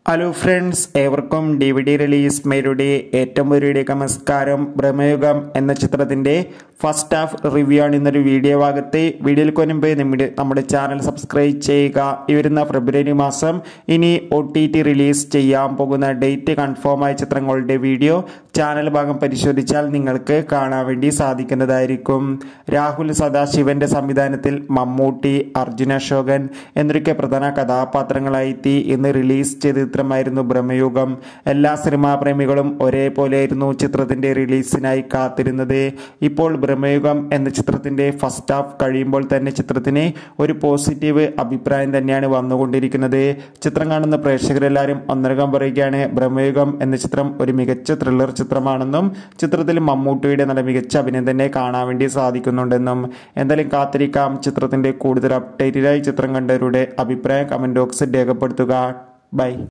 hello friends ഏവർക്കും D V D release മേരുടെ ഏറ്റവും ഒരു നമസ്കാരം ബ്രഹ്മയുഗം എന്ന ചിത്രത്തിന്റെ ഫസ്റ്റ് ഹാഫ് റിവ്യൂ ആണ് ഇന്നൊരു വീഡിയോ ഭാഗത്ത് വീഡിയോയിൽ കൊനുമ്പ് നമ്മുടെ നമ്മുടെ ചാനൽ സബ്സ്ക്രൈബ് ചെയ്യുക ഈ വരുന്ന ഫെബ്രുവരി മാസം ഇനി ഒ ടി ടി റിലീസ് ചെയ്യാൻ പോകുന്ന ഡേറ്റ് കൺഫേം ആയ ചിത്രങ്ങളുടെ വീഡിയോ ചാനൽ ഭാഗം പരിശോധിച്ചാൽ നിങ്ങൾക്ക് കാണാൻ വേണ്ടി സാധിക്കുന്നതായിരിക്കും രാഹുൽ സദാശിവന്റെ സംവിധാനത്തിൽ മമ്മൂട്ടി അർജുന അശോകൻ എന്നൊക്കെ പ്രധാന കഥാപാത്രങ്ങളായി എത്തി ഇന്ന് റിലീസ് ചെയ്ത ചിത്രമായിരുന്നു ബ്രഹ്മയുഗം എല്ലാ സിനിമാ പ്രേമികളും ഒരേപോലെയായിരുന്നു ചിത്രത്തിന്റെ റിലീസിനായി കാത്തിരുന്നത് ഇപ്പോൾ ബ്രഹ്മയുഗം എന്ന ചിത്രത്തിന്റെ ഫസ്റ്റ് ഹാഫ് കഴിയുമ്പോൾ തന്നെ ചിത്രത്തിന് ഒരു പോസിറ്റീവ് അഭിപ്രായം തന്നെയാണ് വന്നുകൊണ്ടിരിക്കുന്നത് ചിത്രം കാണുന്ന പ്രേക്ഷകരെല്ലാവരും ഒന്നരകം പറയുകയാണ് ബ്രഹ്മയുഗം എന്ന ചിത്രം ഒരു മികച്ച ത്രില്ലർ ചിത്രമാണെന്നും ചിത്രത്തിൽ മമ്മൂട്ടിയുടെ നല്ല മികച്ച അഭിനയം തന്നെ കാണാൻ വേണ്ടി സാധിക്കുന്നുണ്ടെന്നും എന്തായാലും കാത്തിരിക്കാം ചിത്രത്തിന്റെ കൂടുതൽ അപ്ഡേറ്റഡായി ചിത്രം കണ്ടവരുടെ അഭിപ്രായം കമന്റ് ബോക്സിൽ രേഖപ്പെടുത്തുക ബൈ